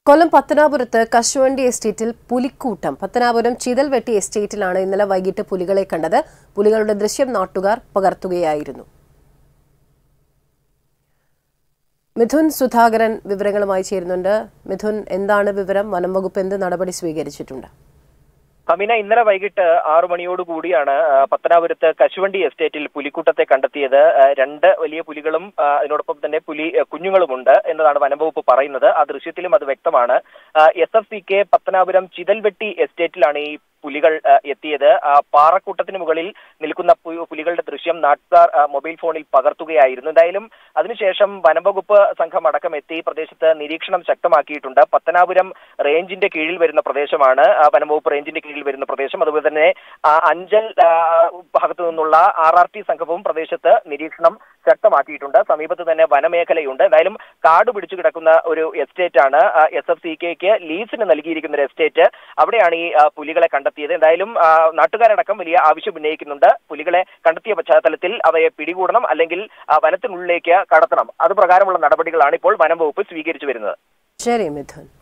കൊല്ലം പത്തനാപുരത്ത് കശുവണ്ടി എസ്റ്റേറ്റിൽ പുലിക്കൂട്ടം പത്തനാപുരം ചിതൽവെട്ടി എസ്റ്റേറ്റിലാണ് ഇന്നലെ വൈകിട്ട് പുലികളെ കണ്ടത് പുലികളുടെ ദൃശ്യം നാട്ടുകാർ പകർത്തുകയായിരുന്നു മിഥുൻ സുധാകരൻ വിവരങ്ങളുമായി ചേരുന്നുണ്ട് മിഥുൻ എന്താണ് വിവരം വനം വകുപ്പ് എന്ത് നടപടി സ്വീകരിച്ചിട്ടുണ്ട് കമിന ഇന്നലെ വൈകിട്ട് ആറു മണിയോട് കൂടിയാണ് ആ, പത്തനാപുരത്ത് കശുവണ്ടി എസ്റ്റേറ്റിൽ പുലിക്കൂട്ടത്തെ കണ്ടെത്തിയത് ആ, രണ്ട് വലിയ പുലികളും ആ, അതിനോടൊപ്പം തന്നെ പുലി ആ, കുഞ്ഞുങ്ങളുമുണ്ട് എന്നതാണ് വനംവകുപ്പ് പറയുന്നത് ആ ദൃശ്യത്തിലും അത് വ്യക്തമാണ് S F C K Pathanapuram Chithalvetty എസ്റ്റേറ്റിലാണ് ഈ പുലികൾ ആ, എത്തിയത് ആ, പാറക്കൂട്ടത്തിന് മുകളിൽ നിൽക്കുന്ന പു- പുലികളുടെ ദൃശ്യം നാട്ടുകാർ ആ, മൊബൈൽ ഫോണിൽ പകർത്തുകയായിരുന്നു എന്തായാലും അതിനുശേഷം വനംവകുപ്പ് സംഘം അടക്കം എത്തി പ്രദേശത്ത് നിരീക്ഷണം ശക്തമാക്കിയിട്ടുണ്ട് പത്തനാപുരം റേഞ്ചിന്റെ കീഴിൽ വരുന്ന പ്രദേശമാണ് ആ, വനംവകുപ്പ് റേഞ്ചിന്റെ കീഴിൽ വരുന്ന പ്രദേശം അതുപോലെ തന്നെ ആ, അഞ്ചൽ ആ, ഭാഗത്തു നിന്നുള്ള ആർ ആർ ടി സംഘവും പ്രദേശത്ത് നിരീക്ഷണം ശക്തമാക്കിയിട്ടുണ്ട് സമീപത്ത് തന്നെ വനമേഖലയുണ്ട് എന്തായാലും കാട് പിടിച്ചു കിടക്കുന്ന ഒരു എസ്റ്റേറ്റ് ആണ് എസ് എഫ് സി കെക്ക് ലീസിന് നൽകിയിരിക്കുന്ന ഒരു എസ്റ്റേറ്റ് അവിടെയാണ് ഈ ആ, പുലികളെ കണ്ടെത്തിയത് എന്തായാലും ആ, നാട്ടുകാരടക്കം വലിയ ആവശ്യം ഉന്നയിക്കുന്നുണ്ട് പുലികളെ കണ്ടെത്തിയ പശ്ചാത്തലത്തിൽ അവയെ പിടികൂടണം അല്ലെങ്കിൽ ആ, വനത്തിനുള്ളിലേക്ക് കടത്തണം അത് പ്രകാരമുള്ള നടപടികളാണ് ഇപ്പോൾ വനം വകുപ്പ് സ്വീകരിച്ചു വരുന്നത് ശരി മിഥുൻ